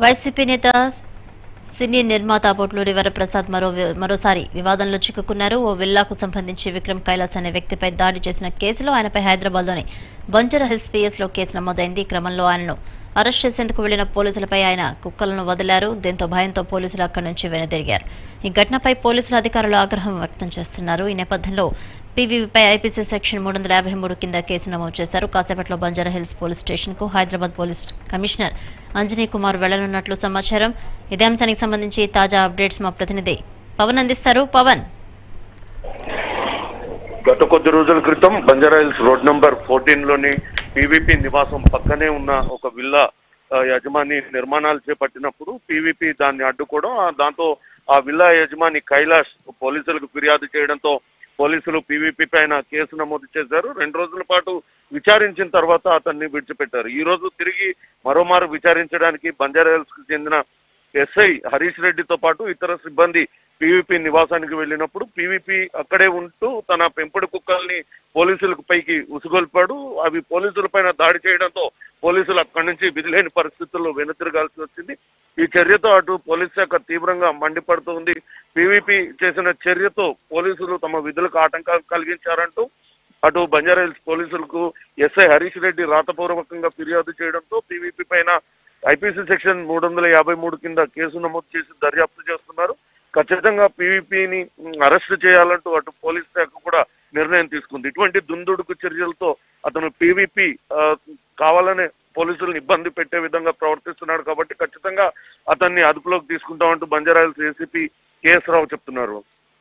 YCP నేత సినీ నిర్మాత పొట్లూరి వరప్రసాద్ మరో మరోసారి వివాదంలో చిక్కుకున్నారు ఓ విల్లాకు సంబంధించి విక్రమ్ కైలాస్ అనే వ్యక్తిపై దాడి చేసిన కేసులో ఆయనపై హైదరాబాద్లోని బంజారా హిల్స్ పిఎస్ లో కేసు నమోదైంది ఈ క్రమంలో ఆయనను అరెస్ట్ చేసేందుకు వెళ్లిన పోలీసులపై ఆయన కుక్కలను వదిలారు దీంతో భయంతో పోలీసులు అక్కడి నుంచి వెనుదిరిగారు ఈ ఘటనపై పోలీసుల అధికారులు ఆగ్రహం వ్యక్తం చేస్తున్నారు ఈ నేపథ్యంలో పీవీపీపై ఐపీసీ సెక్షన్ మూడు వందల యాభై మూడు కింద కేసు నమోదు చేశారు కాసేపట్లో బంజారా హిల్స్ పోలీస్ స్టేషన్ కు హైదరాబాద్ పోలీస్ కమిషనర్ అంజనీ కుమార్ వెళ్లనున్నట్లు సమాచారం ఇదే అంశానికి సంబంధించి తాజా అప్డేట్స్ మా ప్రతినిధి పవన్ అందిస్తారు పవన్ గత కొద్ది రోజుల క్రితం Banjara Hills road number fourteen లోని పీవీపీ నివాసం పక్కనే ఉన్న ఒక విల్లా ఆ, యజమాని నిర్మాణాలు చేపట్టినప్పుడు పీవీపీ దాన్ని అడ్డుకోవడం ఆ దాంతో ఆ విల్లా యజమాని కైలాష్ పోలీసులకు ఫిర్యాదు చేయడంతో పోలీసులు పీవీపీ పైన కేసు నమోదు చేశారు రెండు రోజుల పాటు విచారించిన తర్వాత అతన్ని విడిచిపెట్టారు ఈ రోజు తిరిగి మరోమారు విచారించడానికి బంజారా హిల్స్ కు చెందిన ఎస్ఐ హరీష్ రెడ్డితో పాటు ఇతర సిబ్బంది పీవీపీ నివాసానికి వెళ్ళినప్పుడు పీవీపీ అక్కడే ఉంటూ తన పెంపుడు కుక్కల్ని పోలీసులకు పైకి ఉసుగొల్పాడు అవి పోలీసుల పైన దాడి చేయడంతో పోలీసులు అక్కడి నుంచి విధిలేని పరిస్థితుల్లో వెనుతిరగాల్సి వచ్చింది ఈ చర్యతో అటు పోలీస్ శాఖ తీవ్రంగా మండిపడుతోంది పీవీపీ చేసిన చర్యతో పోలీసులు తమ విధులకు ఆటంకాలు కలిగించారంటూ అటు బంజారా హిల్స్ పోలీసులకు ఎస్ఐ హరీష్ రెడ్డి రాతపూర్వకంగా ఫిర్యాదు చేయడంతో పీవీపీ పైన ఐపీసీ సెక్షన్ మూడు వందల యాభై మూడు కింద కేసు నమోదు చేసి దర్యాప్తు చేస్తున్నారు ఖచ్చితంగా పీవీపీని అరెస్ట్ చేయాలంటూ అటు పోలీస్ శాఖ కూడా నిర్ణయం తీసుకుంది ఇటువంటి దుందుడుకు చర్యలతో అతను పీవీపీ కావాలనే పోలీసులను ఇబ్బంది పెట్టే విధంగా ప్రవర్తిస్తున్నాడు కాబట్టి ఖచ్చితంగా అతన్ని అదుపులోకి తీసుకుంటామంటూ Banjara Hills ACP KS Rao చెప్తున్నారు